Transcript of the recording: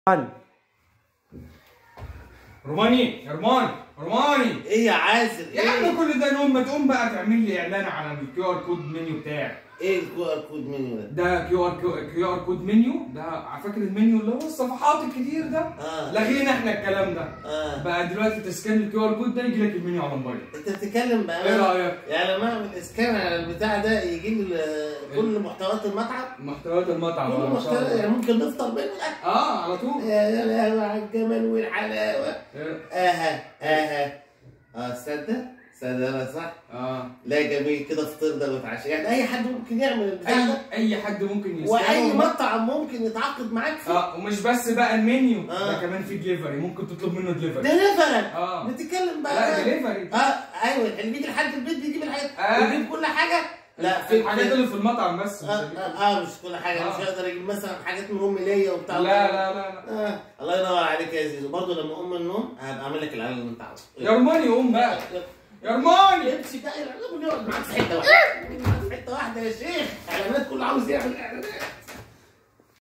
روماني روماني يا روماني روماني ايه يا عازل يا ايه عم كل ده نوم ما تقوم بقى تعمل لي اعلان على الكيو ار كود منيو بتاعك ايه الكيو ار كود منيو ده ده كيو ار كيو ار كود منيو ده على فاكر المنيو اللي هو الصفحات الكتير ده اه لغينا احنا الكلام ده اه بقى دلوقتي تسكان الكيو ار كود ده يجي لك المنيو على الموبايل انت بتتكلم بقى ايه رايك؟ يعني لما اعمل اسكان على البتاع ده يجي لي كل محتويات المطعم محتويات المطعم كل آه، ما شاء محتوى يعني الله ممكن نفطر منه الاكل اه على طول يا لهوي على الجمال والحلاوه إيه؟ اها اها اه تصدق تصدق انا صح اه لا جميل كده فطر ده واتعشى يعني اي حد ممكن يعمل البتاع اي ده اي حد ممكن يسكان واي مطعم ممكن يتعاقد معاك فيه اه ومش بس بقى المنيو آه. ده كمان في دليفري ممكن تطلب منه دليفري دليفري اه بتتكلم بقى لا دليفري اه ايوه اللي بيجي لحد البيت بيجيب الحاجات آه. بيجيب كل حاجه لا في الحاجات اللي في المطعم بس مش آه, هجيب. آه, اه مش كل حاجه آه. مش هيقدر يجيب مثلا حاجات من ام ليا وبتاع لا لا لا لا آه. الله ينور عليك يا زيزو برضه لما اقوم من النوم هبقى اعمل لك الاعلان اللي انت عاوزه يا روماني قوم بقى يا روماني امسك بقى الاعلان ونقعد معاك في حته واحده معاك في حته واحده يا شيخ اعلانات كله عاوز يعمل اعلانات